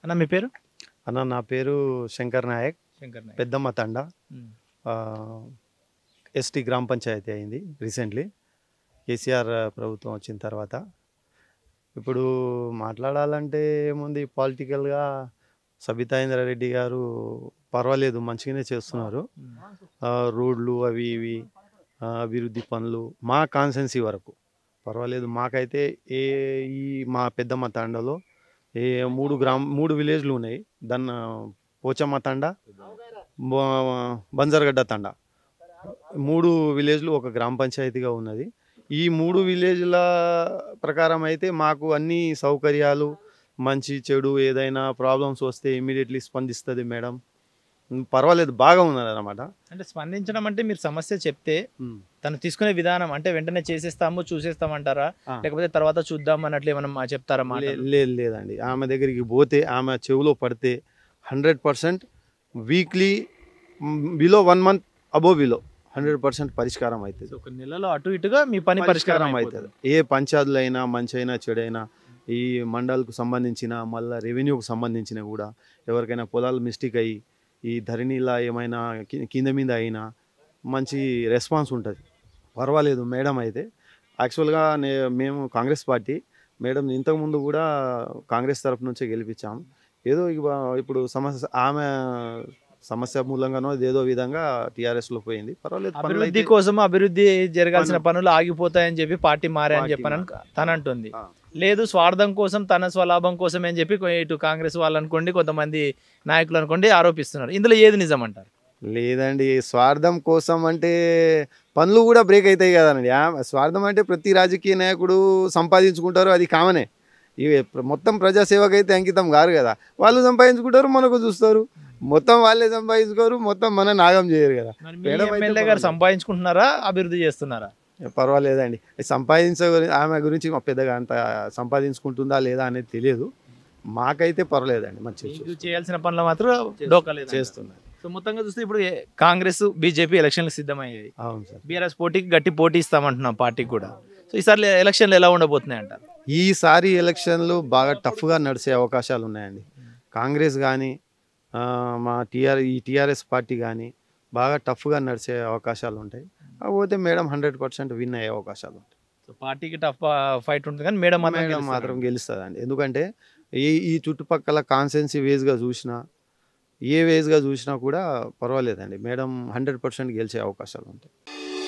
అన్న మీ పేరు అన్న నా పేరు శంకర్ నాయక్ శంకర్ నాయక్ పెద్దమ్మ తండ ఉమ్. ఎస్టీ గ్రామ పంచాయతీ అయింది రీసెంట్లీ కేసీఆర్ ప్రభుత్వం వచ్చిన తర్వాత ఇప్పుడు మాట్లాడాలంటే ఏముంది పాలిటికల్గా సబితా ఇంద్రారెడ్డి గారు పర్వాలేదు మంచిగానే చేస్తున్నారు ఉమ్. ఆ, రోడ్లు అవి ఇవి ఆ, అభివృద్ధి పనులు మా కాన్సెన్సీ వరకు పర్వాలేదు మాకైతే ఏ ఈ మా పెద్దమ్మ తాండలో ఏ మూడు గ్రామ మూడు విలేజ్లు ఉన్నాయి దన్న పోచమ్మ తాండ బ- బంజర్గడ్డ తాండ మూడు విలేజ్లు ఒక గ్రామ పంచాయతీగా ఉన్నది ఈ మూడు విలేజ్ల ప్రకారం అయితే మాకు అన్ని సౌకర్యాలు మంచి చెడు ఏదైనా ప్రాబ్లమ్స్ వస్తే ఇమీడియట్లీ స్పందిస్తుంది మేడం ఉమ్, పర్వాలేదు బాగా ఉన్నది అనమాట అంటే స్పందించడం అంటే మీరు సమస్య చెప్తే తను తీసుకునే విధానం అంటే వెంటనే చేసేస్తాము చూసేస్తామంటారా ఆ. లేకపోతే తర్వాత చూద్దాం అన్నట్లు ఏమైనా మా చెప్తారా మాట లేదు లేదండి ఆమె దగ్గరికి పోతే ఆమె చెవిలో పడితే hundred percent weekly below one month above below hundred percent పరిష్కారం అవుతుంది ఒక నెలలో అటు ఇటుగా మీ పని పరిష్కారం అవుతుంది ఏ పంచాయతీలు అయినా మంచి అయినా చెడైనా ఈ మండల్కు సంబంధించిన మళ్ళీ రెవెన్యూకు సంబంధించిన కూడా ఎవరికైనా పొలాలు మిస్టేక్ అయ్యి ఈ ధరణిలా ఏమైనా కి- కింద మీద అయినా మంచి రెస్పాన్స్ ఉంటుంది పర్వాలేదు మేడం అయితే యాక్చువల్గా నే మేము కాంగ్రెస్ పార్టీ మేడం ఇంతకుముందు కూడా కాంగ్రెస్ తరఫు నుంచే గెలిపించాము ఏదో ఇక ఇప్పుడు సమస్య ఆమె సమస్య మూలంగానో ఏదో విధంగా టీఆర్ఎస్లో పోయింది పర్వాలేదు పనులు అభివృద్ధి అయితే- కోసం అభివృద్ధి జరగాల్సిన పనులు. పనులు ఆగిపోతాయని చెప్పి పార్టీ మారే అని పార్టీ చెప్పని తను అంటుంది ఆ. లేదు స్వార్థం కోసం తన స్వలాభం కోసం అని చెప్పి కొ- ఇటు కాంగ్రెస్ వాళ్ళు అనుకోండి కొంతమంది నాయకులు అనుకోండి ఆరోపిస్తున్నారు ఇందులో ఏది నిజం అంటారు లేదండి స్వార్థం కోసం అంటే పనులు కూడా బ్రేక్ అవుతాయి కదండి ఆ- స్వార్థం అంటే ప్రతి రాజకీయ నాయకుడు సంపాదించుకుంటారు అది కామనే ఇవి ప్ర- మొత్తం ప్రజాసేవకు అయితే అంకితం కారు కదా వాళ్ళు సంపాదించుకుంటారు మనకు చూస్తారు మొత్తం వాళ్ళే సంపాదించుకోరు మొత్తం మన నాగం చేయరు కదా మరి మీ మేడం అయితే ఎమ్మెల్యే గారు పర్వాలేదు. సంపాదించుకుంటున్నారా అభివృద్ధి చేస్తున్నారా పర్వాలేదండి సంపాదించ ఆమె గురించి మా పెద్దగా అంత సంపాదించుకుంటుందా లేదా అనేది తెలియదు మాకైతే పర్వాలేదండి మంచి మీకు చేయాల్సిన పనులు మాత్రం డోకలేదు చేస్తున్నారు సో మొత్తంగా చూస్తే ఇప్పుడు ఏ- కాంగ్రెస్ బీజేపీ ఎలక్షన్లు సిద్ధమయ్యాయి అవును సార్ బీఆర్ఎస్ పోటీకి గట్టి పోటీ ఇస్తామంటున్నాం పార్టీకి కూడా సో ఈసారి ఎలక్షన్లు ఎలా ఉండబోతున్నాయి అంటారు ఈసారి ఎలక్షన్లు బాగా టఫ్గా నడిచే అవకాశాలు ఉన్నాయండి కాంగ్రెస్ కానీ మా టీఆర్ ఈ టీఆర్ఎస్ పార్టీ కానీ బాగా టఫ్గా నడిచే అవకాశాలు ఉంటాయి కాకపోతే మేడం హండ్రెడ్ పర్సెంట్ విన్ అయ్యే అవకాశాలు ఉంటాయి సో పార్టీకి టఫ్ ఫైట్ ఉంటుంది కానీ మేడం మాత్రం మేడం గెలుస్తారు. మాత్రం గెలుస్తుందండి ఎందుకంటే ఈ ఈ చుట్టుపక్కల కాన్సెన్సీ వేస్గా చూసినా ఏ వేస్గా చూసినా కూడా పర్వాలేదండి మేడం హండ్రెడ్ పర్సెంట్ గెలిచే అవకాశాలు ఉంటాయి